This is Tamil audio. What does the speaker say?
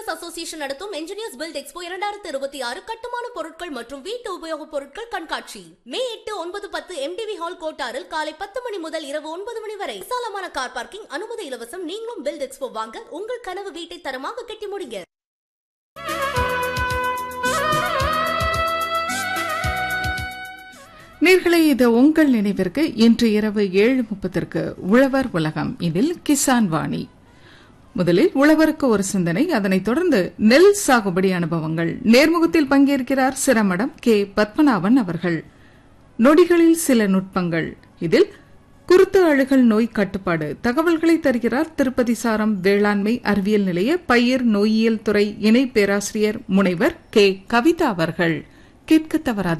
பில்டர்ஸ் அசோசியேஷன் நடத்தும் என்ஜினியர்ஸ் பில்ட் எக்ஸ்போ இரண்டாயிரத்தி இருபத்தி ஆறு கட்டுமான பொருட்கள் மற்றும் வீட்டு உபயோகப் பொருட்கள் கண்காட்சி மே எட்டு ஒன்பது பத்து எம்டிவி ஹால் கோட்டாரில் காலை பத்து மணி முதல் இரவு ஒன்பது மணி வரை விசாலமான கார் பார்க்கிங் அனுமதி இலவசம் நீங்களும் பில்ட் எக்ஸ்போ வாங்க உங்கள் கனவு வீட்டை தரமாக கட்டி முடிங்க நேர்களே இது உங்கள் நினைவிற்கு இன்று இரவு ஏழு முப்பத்திற்கு உழவர் உலகம் இதில் கிசான் வாணி முதலில் உழவருக்கு ஒரு சிந்தனை அதனைத் தொடர்ந்து நெல் சாகுபடி அனுபவங்கள் நேர்முகத்தில் பங்கேற்கிறார் சிரமடம் கே பத்மநாபன் அவர்கள் நொடிகளில் சில நுட்பங்கள் இதில் குருத்து அழுகல் நோய் கட்டுப்பாடு தகவல்களை தருகிறார் திருப்பதி சாரம் வேளாண்மை அறிவியல் நிலைய பயிர் நோயியல் துறை இணை பேராசிரியர் முனைவர் கே கவிதா அவர்கள் கேட்க தவறாது